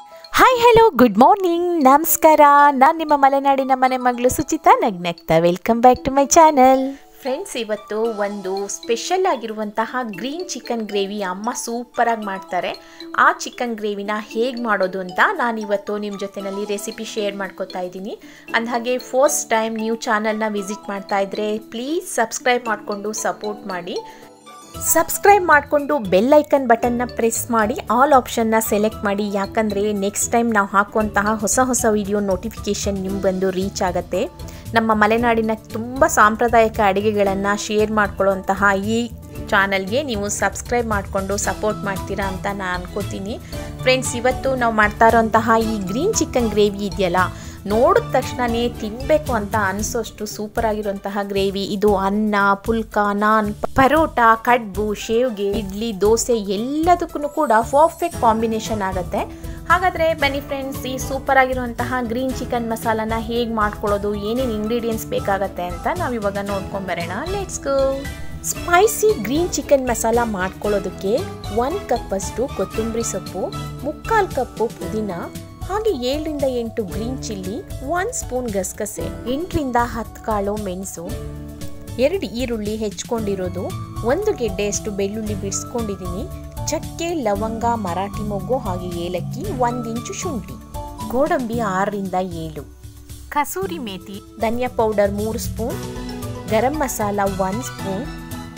hi hello good morning ನಮಸ್ಕಾರ ನಾನು ನಿಮ್ಮ ಮಲೆನಾಡಿನ ಮನೆ ಮಗಳು ಸುಚಿತಾ ನಗ್ನಗ್ತಾ welcome back to my channel friends ಇವತ್ತು ಒಂದು ಸ್ಪೆಷಲ್ ಆಗಿರುವಂತಹ ಗ್ರೀನ್ ಚಿಕನ್ ಗ್ರೇವಿ ಅಮ್ಮ ಸೂಪರಾಗಿ ಮಾಡ್ತಾರೆ ಆ ಚಿಕನ್ ಗ್ರೇವಿನ ಹೇಗೆ ಮಾಡೋದು ಅಂತ ನಾನು ಇವತ್ತು ನಿಮ್ಮ ಜೊತೆನಲ್ಲಿ ರೆಸಿಪಿ ಶೇರ್ ಮಾಡ್ಕೋತಾ ಇದ್ದೀನಿ ಅಂದಹಾಗೆ ಫಸ್ಟ್ ಟೈಮ್ ನೀವು ಚಾನಲ್ನ ವಿಸಿಟ್ ಮಾಡ್ತಾ ಇದ್ರೆ ಪ್ಲೀಸ್ ಸಬ್ಸ್ಕ್ರೈಬ್ ಮಾಡಿಕೊಂಡು ಸಪೋರ್ಟ್ ಮಾಡಿ ಸಬ್ಸ್ಕ್ರೈಬ್ ಮಾಡಿಕೊಂಡು ಬೆಲ್ ಐಕನ್ ಬಟನ್ನ ಪ್ರೆಸ್ ಮಾಡಿ ಆಲ್ ಆಪ್ಷನ್ನ ಸೆಲೆಕ್ಟ್ ಮಾಡಿ ಯಾಕಂದರೆ ನೆಕ್ಸ್ಟ್ ಟೈಮ್ ನಾವು ಹಾಕುವಂತಹ ಹೊಸ ಹೊಸ ವಿಡಿಯೋ ನೋಟಿಫಿಕೇಷನ್ ನಿಮ್ಗೆ ಬಂದು ರೀಚ್ ಆಗುತ್ತೆ ನಮ್ಮ ಮಲೆನಾಡಿನ ತುಂಬ ಸಾಂಪ್ರದಾಯಿಕ ಅಡುಗೆಗಳನ್ನು ಶೇರ್ ಮಾಡ್ಕೊಳ್ಳುವಂತಹ ಈ ಚಾನಲ್ಗೆ ನೀವು ಸಬ್ಸ್ಕ್ರೈಬ್ ಮಾಡಿಕೊಂಡು ಸಪೋರ್ಟ್ ಮಾಡ್ತೀರಾ ಅಂತ ನಾನು ಅನ್ಕೋತೀನಿ ಫ್ರೆಂಡ್ಸ್ ಇವತ್ತು ನಾವು ಮಾಡ್ತಾ ಇರೋಂತಹ ಈ ಗ್ರೀನ್ ಚಿಕನ್ ಗ್ರೇವಿ ಇದೆಯಲ್ಲ ನೋಡಿದ ತಕ್ಷಣನೇ ತಿನ್ನಬೇಕು ಅಂತ ಅನಿಸೋಷ್ಟು ಸೂಪರ್ ಆಗಿರುವಂತಹ ಗ್ರೇವಿ ಇದು ಅನ್ನ ಪುಲ್ಕ ನಾನ್ ಪರೋಟ ಕಡ್ಬು ಶೇವ್ಗೆ ಇಡ್ಲಿ ದೋಸೆ ಎಲ್ಲದಕ್ಕೂ ಕೂಡ ಪರ್ಫೆಕ್ಟ್ ಕಾಂಬಿನೇಷನ್ ಆಗುತ್ತೆ ಹಾಗಾದರೆ ಬನ್ನಿ ಫ್ರೆಂಡ್ಸ್ ಈ ಸೂಪರ್ ಆಗಿರುವಂತಹ ಗ್ರೀನ್ ಚಿಕನ್ ಮಸಾಲಾನ ಹೇಗೆ ಮಾಡ್ಕೊಳ್ಳೋದು ಏನೇನು ಇಂಗ್ರೀಡಿಯೆಂಟ್ಸ್ ಬೇಕಾಗತ್ತೆ ಅಂತ ನಾವು ಇವಾಗ ನೋಡ್ಕೊಂಬರೋಣ let's go spicy green chicken masala ಮಾಡ್ಕೊಳ್ಳೋದಕ್ಕೆ ಒಂದು ಕಪ್ಪಷ್ಟು ಕೊತ್ತಂಬರಿ ಸೊಪ್ಪು ಮುಕ್ಕಾಲು ಕಪ್ಪು ಪುದೀನ ಹಾಗೆ ಏಳರಿಂದ ಎಂಟು ಗ್ರೀನ್ ಚಿಲ್ಲಿ ಒಂದು ಸ್ಪೂನ್ ಗಸಗಸೆ ಎಂಟರಿಂದ ಹತ್ತು ಕಾಳು ಮೆಣಸು ಎರಡು ಈರುಳ್ಳಿ ಹೆಚ್ಕೊಂಡಿರೋದು ಒಂದು ಗೆಡ್ಡೆಯಷ್ಟು ಬೆಳ್ಳುಳ್ಳಿ ಬಿಡಿಸ್ಕೊಂಡಿದ್ದೀನಿ ಚಕ್ಕೆ ಲವಂಗ ಮರಾಠಿ ಮೊಗ್ಗು ಹಾಗೆ ಏಲಕ್ಕಿ ಒಂದು ಇಂಚು ಶುಂಠಿ ಗೋಡಂಬಿ ಆರರಿಂದ ಏಳು ಕಸೂರಿ ಮೇಥಿ ಧನಿಯಾ ಪೌಡರ್ ಮೂರು ಸ್ಪೂನ್ ಗರಂ ಮಸಾಲ ಒಂದು ಸ್ಪೂನ್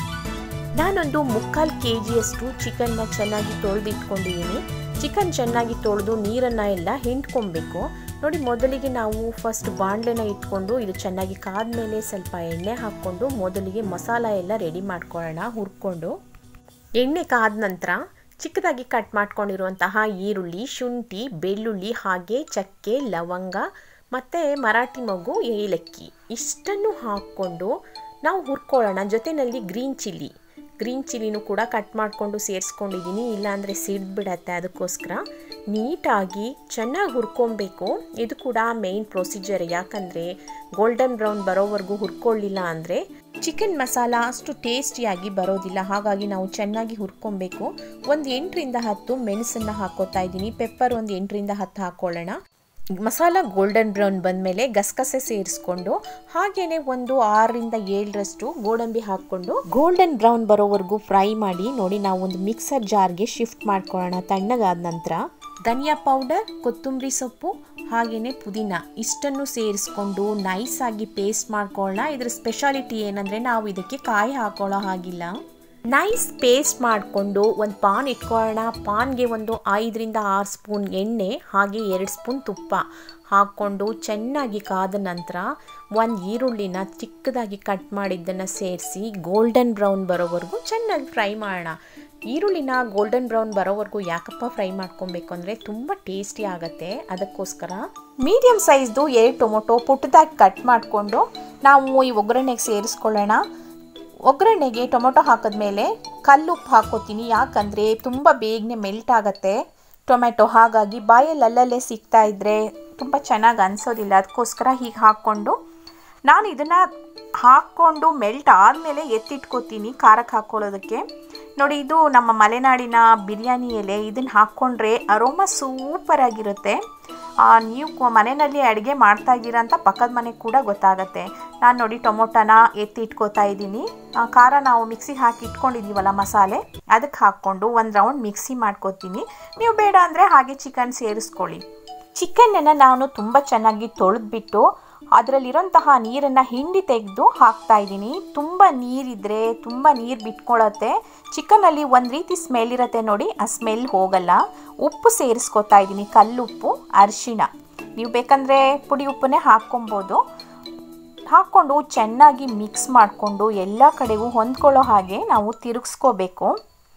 ನಾನೊಂದು ಮುಕ್ಕಾಲು ಕೆ ಜಿಯಷ್ಟು ಚಿಕನ್ನ ಚೆನ್ನಾಗಿ ತೊಳೆದಿಟ್ಕೊಂಡಿದ್ದೀನಿ ಚಿಕನ್ ಚೆನ್ನಾಗಿ ತೊಳೆದು ನೀರನ್ನು ಎಲ್ಲ ಹಿಂಡ್ಕೊಬೇಕು ನೋಡಿ ಮೊದಲಿಗೆ ನಾವು ಫಸ್ಟ್ ಬಾಣಲೆನ ಇಟ್ಕೊಂಡು ಇದು ಚೆನ್ನಾಗಿ ಕಾದ್ಮೇಲೆ ಸ್ವಲ್ಪ ಎಣ್ಣೆ ಹಾಕ್ಕೊಂಡು ಮೊದಲಿಗೆ ಮಸಾಲ ಎಲ್ಲ ರೆಡಿ ಮಾಡ್ಕೊಳ್ಳೋಣ ಹುರ್ಕೊಂಡು ಎಣ್ಣೆ ಕಾದ ನಂತರ ಚಿಕ್ಕದಾಗಿ ಕಟ್ ಮಾಡ್ಕೊಂಡಿರುವಂತಹ ಈರುಳ್ಳಿ ಶುಂಠಿ ಬೆಳ್ಳುಳ್ಳಿ ಹಾಗೆ ಚಕ್ಕೆ ಲವಂಗ ಮತ್ತು ಮರಾಠಿ ಮಗು ಏಲಕ್ಕಿ ಇಷ್ಟನ್ನು ಹಾಕ್ಕೊಂಡು ನಾವು ಹುರ್ಕೊಳ್ಳೋಣ ಜೊತೆಯಲ್ಲಿ ಗ್ರೀನ್ ಚಿಲ್ಲಿ ಗ್ರೀನ್ ಚಿಲ್ಲಿನೂ ಕೂಡ ಕಟ್ ಮಾಡಿಕೊಂಡು ಸೇರಿಸ್ಕೊಂಡಿದ್ದೀನಿ ಇಲ್ಲಾಂದರೆ ಸಿಡ್ಬಿಡತ್ತೆ ಅದಕ್ಕೋಸ್ಕರ ನೀಟಾಗಿ ಚೆನ್ನಾಗಿ ಹುರ್ಕೊಬೇಕು ಇದು ಕೂಡ ಮೇಯ್ನ್ ಪ್ರೊಸೀಜರ್ ಯಾಕಂದರೆ ಗೋಲ್ಡನ್ ಬ್ರೌನ್ ಬರೋವರೆಗೂ ಹುರ್ಕೊಳ್ಳಿಲ್ಲ ಅಂದರೆ ಚಿಕನ್ ಮಸಾಲ ಅಷ್ಟು ಟೇಸ್ಟಿಯಾಗಿ ಬರೋದಿಲ್ಲ ಹಾಗಾಗಿ ನಾವು ಚೆನ್ನಾಗಿ ಹುರ್ಕೊಬೇಕು ಒಂದು ಎಂಟರಿಂದ ಹತ್ತು ಮೆಣಸನ್ನು ಹಾಕೋತಾ ಇದ್ದೀನಿ ಪೆಪ್ಪರ್ ಒಂದು ಎಂಟರಿಂದ ಹತ್ತು ಹಾಕ್ಕೊಳ್ಳೋಣ ಮಸಾಲ ಗೋಲ್ಡನ್ ಬ್ರೌನ್ ಬಂದಮೇಲೆ ಗಸಗಸೆ ಸೇರಿಸ್ಕೊಂಡು ಹಾಗೇನೆ ಒಂದು ಆರರಿಂದ ಏಳರಷ್ಟು ಗೋಡಂಬಿ ಹಾಕ್ಕೊಂಡು ಗೋಲ್ಡನ್ ಬ್ರೌನ್ ಬರೋವರೆಗೂ ಫ್ರೈ ಮಾಡಿ ನೋಡಿ ನಾವು ಒಂದು ಮಿಕ್ಸರ್ ಜಾರ್ಗೆ ಶಿಫ್ಟ್ ಮಾಡ್ಕೊಳ್ಳೋಣ ತಣ್ಣಗಾದ ನಂತರ ಧನಿಯಾ ಪೌಡರ್ ಕೊತ್ತಂಬರಿ ಸೊಪ್ಪು ಹಾಗೆಯೇ ಪುದೀನ ಇಷ್ಟನ್ನು ಸೇರಿಸ್ಕೊಂಡು ನೈಸಾಗಿ ಪೇಸ್ಟ್ ಮಾಡ್ಕೊಳ್ಳೋಣ ಇದ್ರ ಸ್ಪೆಷಾಲಿಟಿ ಏನಂದರೆ ನಾವು ಇದಕ್ಕೆ ಕಾಯಿ ಹಾಕೊಳ್ಳೋ ಹಾಗಿಲ್ಲ ನೈಸ್ ಪೇಸ್ಟ್ ಮಾಡಿಕೊಂಡು ಒಂದು ಪಾನ್ ಇಟ್ಕೊಳ್ಳೋಣ ಪಾನ್ಗೆ ಒಂದು ಐದರಿಂದ ಆರು ಸ್ಪೂನ್ ಎಣ್ಣೆ ಹಾಗೆ ಎರಡು ಸ್ಪೂನ್ ತುಪ್ಪ ಹಾಕ್ಕೊಂಡು ಚೆನ್ನಾಗಿ ಕಾದ ನಂತರ ಒಂದು ಈರುಳ್ಳಿನ ಚಿಕ್ಕದಾಗಿ ಕಟ್ ಮಾಡಿದ್ದನ್ನು ಸೇರಿಸಿ ಗೋಲ್ಡನ್ ಬ್ರೌನ್ ಬರೋವರೆಗೂ ಚೆನ್ನಾಗಿ ಫ್ರೈ ಮಾಡೋಣ ಈರುಳ್ಳಿನ ಗೋಲ್ಡನ್ ಬ್ರೌನ್ ಬರೋವರೆಗೂ ಯಾಕಪ್ಪ ಫ್ರೈ ಮಾಡ್ಕೊಬೇಕು ಅಂದರೆ ತುಂಬ ಟೇಸ್ಟಿ ಆಗುತ್ತೆ ಅದಕ್ಕೋಸ್ಕರ ಮೀಡಿಯಮ್ ಸೈಜ್ದು ಎರಡು ಟೊಮೊಟೊ ಪುಟ್ಟದಾಗಿ ಕಟ್ ಮಾಡಿಕೊಂಡು ನಾವು ಈ ಒಗ್ಗರಣೆಗೆ ಸೇರಿಸ್ಕೊಳ್ಳೋಣ ಒಗ್ಗರಣೆಗೆ ಟೊಮೊಟೊ ಹಾಕಿದ್ಮೇಲೆ ಕಲ್ಲುಪ್ಪು ಹಾಕೋತೀನಿ ಯಾಕಂದರೆ ತುಂಬ ಬೇಗನೆ ಮೆಲ್ಟ್ ಆಗುತ್ತೆ ಟೊಮೆಟೊ ಹಾಗಾಗಿ ಬಾಯಲ್ಲಿ ಅಲ್ಲಲ್ಲೇ ಸಿಗ್ತಾ ಇದ್ದರೆ ತುಂಬ ಚೆನ್ನಾಗಿ ಅನಿಸೋದಿಲ್ಲ ಅದಕ್ಕೋಸ್ಕರ ಹೀಗೆ ಹಾಕ್ಕೊಂಡು ನಾನು ಇದನ್ನು ಹಾಕ್ಕೊಂಡು ಮೆಲ್ಟ್ ಆದಮೇಲೆ ಎತ್ತಿಟ್ಕೋತೀನಿ ಖಾರಕ್ಕೆ ಹಾಕ್ಕೊಳ್ಳೋದಕ್ಕೆ ನೋಡಿ ಇದು ನಮ್ಮ ಮಲೆನಾಡಿನ ಬಿರಿಯಾನಿ ಎಲೆ ಇದನ್ನು ಹಾಕ್ಕೊಂಡ್ರೆ ಅರೋಮ ಸೂಪರಾಗಿರುತ್ತೆ ನೀವು ಮನೆಯಲ್ಲಿ ಅಡುಗೆ ಮಾಡ್ತಾ ಇದ್ದೀರಾ ಅಂತ ಪಕ್ಕದ ಮನೆಗೆ ಕೂಡ ಗೊತ್ತಾಗತ್ತೆ ನಾನು ನೋಡಿ ಟೊಮೊಟೊನ ಎತ್ತಿ ಇಟ್ಕೋತಾ ಇದ್ದೀನಿ ಖಾರ ನಾವು ಮಿಕ್ಸಿಗೆ ಹಾಕಿ ಇಟ್ಕೊಂಡಿದ್ದೀವಲ್ಲ ಮಸಾಲೆ ಅದಕ್ಕೆ ಹಾಕ್ಕೊಂಡು ಒಂದು ರೌಂಡ್ ಮಿಕ್ಸಿ ಮಾಡ್ಕೋತೀನಿ ನೀವು ಬೇಡ ಅಂದರೆ ಹಾಗೆ ಚಿಕನ್ ಸೇರಿಸ್ಕೊಳ್ಳಿ ಚಿಕನನ್ನು ನಾನು ತುಂಬ ಚೆನ್ನಾಗಿ ತೊಳೆದ್ಬಿಟ್ಟು ಅದರಲ್ಲಿರೋಂತಹ ನೀರನ್ನು ಹಿಂಡಿ ತೆಗೆದು ಹಾಕ್ತಾ ಇದ್ದೀನಿ ತುಂಬ ನೀರಿದ್ರೆ ತುಂಬ ನೀರು ಬಿಟ್ಕೊಳ್ಳುತ್ತೆ ಚಿಕನಲ್ಲಿ ಒಂದು ರೀತಿ ಸ್ಮೆಲ್ ಇರುತ್ತೆ ನೋಡಿ ಆ ಸ್ಮೆಲ್ ಹೋಗಲ್ಲ ಉಪ್ಪು ಸೇರಿಸ್ಕೊತಾ ಇದ್ದೀನಿ ಕಲ್ಲುಪ್ಪು ಅರಿಶಿಣ ನೀವು ಬೇಕಂದರೆ ಪುಡಿ ಉಪ್ಪನ್ನೇ ಹಾಕ್ಕೊಬೋದು ಹಾಕ್ಕೊಂಡು ಚೆನ್ನಾಗಿ ಮಿಕ್ಸ್ ಮಾಡಿಕೊಂಡು ಎಲ್ಲ ಕಡೆಗೂ ಹೊಂದ್ಕೊಳ್ಳೋ ಹಾಗೆ ನಾವು ತಿರುಗಿಸ್ಕೋಬೇಕು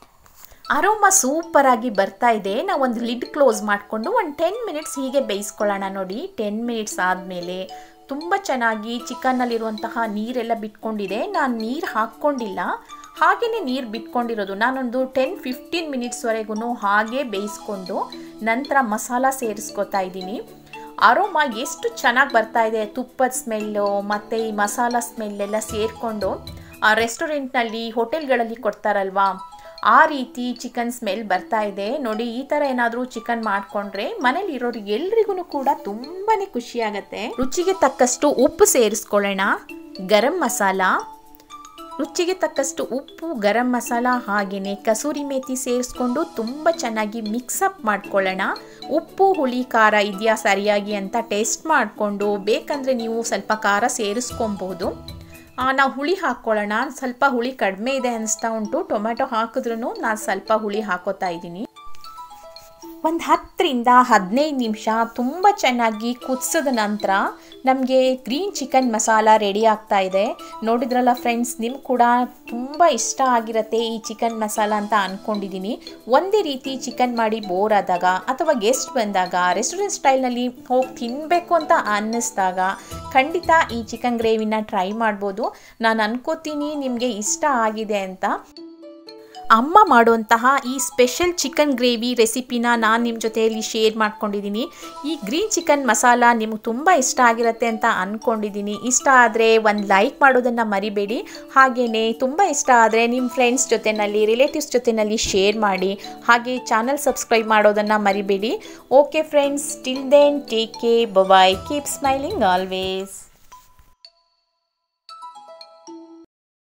ಅರೋಮ ಸೂಪರಾಗಿ ಬರ್ತಾ ಇದೆ ನಾವು ಒಂದು ಲಿಡ್ ಕ್ಲೋಸ್ ಮಾಡಿಕೊಂಡು ಒಂದು ಟೆನ್ ಮಿನಿಟ್ಸ್ ಹೀಗೆ ಬೇಯಿಸ್ಕೊಳ್ಳೋಣ ನೋಡಿ ಟೆನ್ ಮಿನಿಟ್ಸ್ ಆದಮೇಲೆ ತುಂಬ ಚೆನ್ನಾಗಿ ಚಿಕನ್ನಲ್ಲಿರುವಂತಹ ನೀರೆಲ್ಲ ಬಿಟ್ಕೊಂಡಿದೆ ನಾನು ನೀರು ಹಾಕ್ಕೊಂಡಿಲ್ಲ ಹಾಗೆಯೇ ನೀರು ಬಿಟ್ಕೊಂಡಿರೋದು ನಾನೊಂದು ಟೆನ್ ಫಿಫ್ಟೀನ್ ಮಿನಿಟ್ಸ್ವರೆಗೂ ಹಾಗೆ ಬೇಯಿಸ್ಕೊಂಡು ನಂತರ ಮಸಾಲ ಸೇರಿಸ್ಕೊತಾ ಇದ್ದೀನಿ ಅರೋಮ ಎಷ್ಟು ಚೆನ್ನಾಗಿ ಬರ್ತಾ ಇದೆ ತುಪ್ಪದ ಸ್ಮೆಲ್ಲು ಮತ್ತು ಈ ಮಸಾಲ ಸ್ಮೆಲ್ಲೆಲ್ಲ ಸೇರಿಕೊಂಡು ರೆಸ್ಟೋರೆಂಟ್ನಲ್ಲಿ ಹೋಟೆಲ್ಗಳಲ್ಲಿ ಕೊಡ್ತಾರಲ್ವಾ ಆ ರೀತಿ ಚಿಕನ್ ಸ್ಮೆಲ್ ಬರ್ತಾ ಇದೆ ನೋಡಿ ಈ ಥರ ಏನಾದರೂ ಚಿಕನ್ ಮಾಡಿಕೊಂಡ್ರೆ ಮನೇಲಿ ಇರೋರು ಎಲ್ರಿಗೂ ಕೂಡ ತುಂಬಾ ಖುಷಿಯಾಗತ್ತೆ ರುಚಿಗೆ ತಕ್ಕಷ್ಟು ಉಪ್ಪು ಸೇರಿಸ್ಕೊಳ್ಳೋಣ ಗರಂ ಮಸಾಲ ರುಚಿಗೆ ತಕ್ಕಷ್ಟು ಉಪ್ಪು ಗರಂ ಮಸಾಲ ಹಾಗೆಯೇ ಕಸೂರಿ ಮೇಥಿ ಸೇರಿಸ್ಕೊಂಡು ತುಂಬ ಚೆನ್ನಾಗಿ ಮಿಕ್ಸಪ್ ಮಾಡ್ಕೊಳ್ಳೋಣ ಉಪ್ಪು ಹುಳಿ ಖಾರ ಇದೆಯಾ ಸರಿಯಾಗಿ ಅಂತ ಟೇಸ್ಟ್ ಮಾಡಿಕೊಂಡು ಬೇಕಂದರೆ ನೀವು ಸ್ವಲ್ಪ ಖಾರ ಸೇರಿಸ್ಕೊಬೋದು ನಾವು ಹುಳಿ ಹಾಕ್ಕೊಳ್ಳೋಣ ಸ್ವಲ್ಪ ಹುಳಿ ಕಡಿಮೆ ಇದೆ ಅನಿಸ್ತಾ ಉಂಟು ಟೊಮೆಟೊ ಹಾಕಿದ್ರೂ ನಾನು ಸ್ವಲ್ಪ ಹುಳಿ ಹಾಕೋತಾ ಇದ್ದೀನಿ ಒಂದು ಹತ್ತರಿಂದ ಹದಿನೈದು ನಿಮಿಷ ತುಂಬ ಚೆನ್ನಾಗಿ ಕುದಿಸಿದ ನಂತರ ನಮಗೆ ಗ್ರೀನ್ ಚಿಕನ್ ಮಸಾಲ ರೆಡಿ ಆಗ್ತಾ ಇದೆ ನೋಡಿದ್ರಲ್ಲ ಫ್ರೆಂಡ್ಸ್ ನಿಮ್ಗೆ ಕೂಡ ತುಂಬ ಇಷ್ಟ ಆಗಿರುತ್ತೆ ಈ ಚಿಕನ್ ಮಸಾಲ ಅಂತ ಅಂದ್ಕೊಂಡಿದ್ದೀನಿ ಒಂದೇ ರೀತಿ ಚಿಕನ್ ಮಾಡಿ ಬೋರ್ ಆದಾಗ ಅಥವಾ ಗೆಸ್ಟ್ ಬಂದಾಗ ರೆಸ್ಟೋರೆಂಟ್ ಸ್ಟೈಲ್ನಲ್ಲಿ ಹೋಗಿ ತಿನ್ನಬೇಕು ಅಂತ ಅನ್ನಿಸ್ದಾಗ ಖಂಡಿತ ಈ ಚಿಕನ್ ಗ್ರೇವಿನ ಟ್ರೈ ಮಾಡ್ಬೋದು ನಾನು ಅನ್ಕೋತೀನಿ ನಿಮಗೆ ಇಷ್ಟ ಆಗಿದೆ ಅಂತ ಅಮ್ಮ ಮಾಡುವಂತಹ ಈ ಸ್ಪೆಷಲ್ ಚಿಕನ್ ಗ್ರೇವಿ ರೆಸಿಪಿನ ನಾನು ನಿಮ್ಮ ಜೊತೆಯಲ್ಲಿ ಶೇರ್ ಮಾಡ್ಕೊಂಡಿದ್ದೀನಿ ಈ ಗ್ರೀನ್ ಚಿಕನ್ ಮಸಾಲ ನಿಮ್ಗೆ ತುಂಬ ಇಷ್ಟ ಆಗಿರುತ್ತೆ ಅಂತ ಅಂದ್ಕೊಂಡಿದ್ದೀನಿ ಇಷ್ಟ ಆದರೆ ಒಂದು ಲೈಕ್ ಮಾಡೋದನ್ನು ಮರಿಬೇಡಿ ಹಾಗೆಯೇ ತುಂಬ ಇಷ್ಟ ಆದರೆ ನಿಮ್ಮ ಫ್ರೆಂಡ್ಸ್ ಜೊತೆಯಲ್ಲಿ ರಿಲೇಟಿವ್ಸ್ ಜೊತೆಯಲ್ಲಿ ಶೇರ್ ಮಾಡಿ ಹಾಗೆ ಚಾನಲ್ ಸಬ್ಸ್ಕ್ರೈಬ್ ಮಾಡೋದನ್ನು ಮರಿಬೇಡಿ okay friends till then take care bye keep smiling always